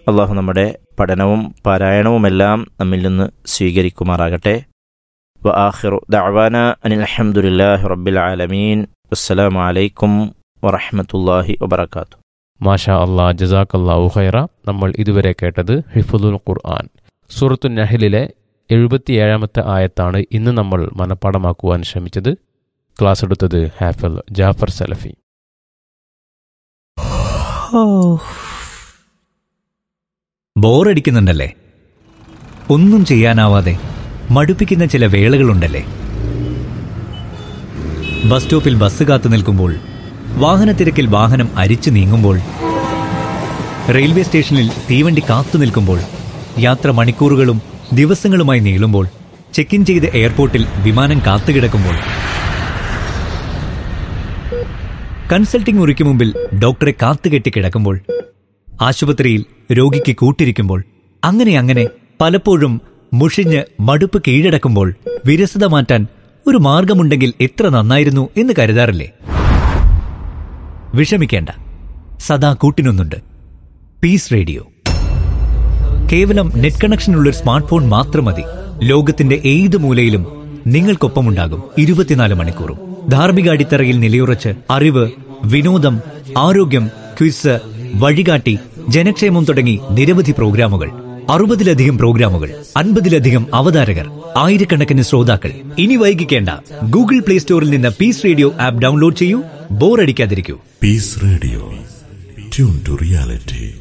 അള്ളാഹു നമ്മുടെ പഠനവും പാരായണവുമെല്ലാം നമ്മിൽ നിന്ന് സ്വീകരിക്കുമാറാകട്ടെ വ ആഖിറു ദഅവാന അനിൽ അൽഹംദുലില്ലാഹി റബ്ബിൽ ആലമീൻ അസ്സലാമു അലൈക്കും വറഹ്മത്തുള്ളാഹി വബറകാതുഹു മാഷാ അള്ളാ ജസാഖല്ലാഹു ഖൈറ നമ്മൾ ഇതുവരെ കേട്ടത് ഹിഫുദുൽ ഖുർആൻ സൂറത്തു നഹലിലെ എഴുപത്തിയേഴാമത്തെ ആയത്താണ് ഇന്ന് നമ്മൾ മനഃപ്പാടമാക്കുവാൻ ശ്രമിച്ചത് ക്ലാസ് എടുത്തത് ഹാഫൽ ജാഫർ സലഫി ബോറടിക്കുന്നുണ്ടല്ലേ ഒന്നും ചെയ്യാനാവാതെ മടുപ്പിക്കുന്ന ചില വേളകളുണ്ടല്ലേ ബസ് സ്റ്റോപ്പിൽ ബസ് കാത്തു നിൽക്കുമ്പോൾ വാഹനത്തിരക്കിൽ വാഹനം അരിച്ചു നീങ്ങുമ്പോൾ റെയിൽവേ സ്റ്റേഷനിൽ തീവണ്ടി കാത്തു നിൽക്കുമ്പോൾ യാത്ര മണിക്കൂറുകളും ദിവസങ്ങളുമായി നീളുമ്പോൾ ചെക്ക് ഇൻ ചെയ്ത് എയർപോർട്ടിൽ വിമാനം കാത്തുകിടക്കുമ്പോൾ കൺസൾട്ടിംഗ് മുറിക്ക് മുമ്പിൽ ഡോക്ടറെ കാത്തുകെട്ടി കിടക്കുമ്പോൾ ആശുപത്രിയിൽ രോഗിക്ക് കൂട്ടിരിക്കുമ്പോൾ അങ്ങനെ അങ്ങനെ പലപ്പോഴും മുഷിഞ്ഞ് മടുപ്പ് കീഴടക്കുമ്പോൾ വിരസത മാറ്റാൻ ഒരു മാർഗമുണ്ടെങ്കിൽ എത്ര നന്നായിരുന്നു എന്ന് കരുതാറില്ലേ വിഷമിക്കേണ്ട സദാ കൂട്ടിനൊന്നുണ്ട് പീസ് റേഡിയോ കേവലം നെറ്റ് കണക്ഷനുള്ള ഒരു സ്മാർട്ട് ഫോൺ മാത്രം മതി ലോകത്തിന്റെ ഏത് മൂലയിലും നിങ്ങൾക്കൊപ്പമുണ്ടാകും ഇരുപത്തിനാല് മണിക്കൂറും ധാർമ്മിക അടിത്തറയിൽ നിലയുറച്ച് അറിവ് വിനോദം ആരോഗ്യം ക്വിസ് വഴികാട്ടി ജനക്ഷേമം തുടങ്ങി നിരവധി പ്രോഗ്രാമുകൾ അറുപതിലധികം പ്രോഗ്രാമുകൾ അൻപതിലധികം അവതാരകർ ആയിരക്കണക്കിന് ശ്രോതാക്കൾ ഇനി വൈകിക്കേണ്ട ഗൂഗിൾ പ്ലേ സ്റ്റോറിൽ നിന്ന് പീസ് റേഡിയോ ആപ്പ് ഡൗൺലോഡ് ചെയ്യൂ ബോറടിക്കാതിരിക്കൂ Peace Radio. Tune to reality.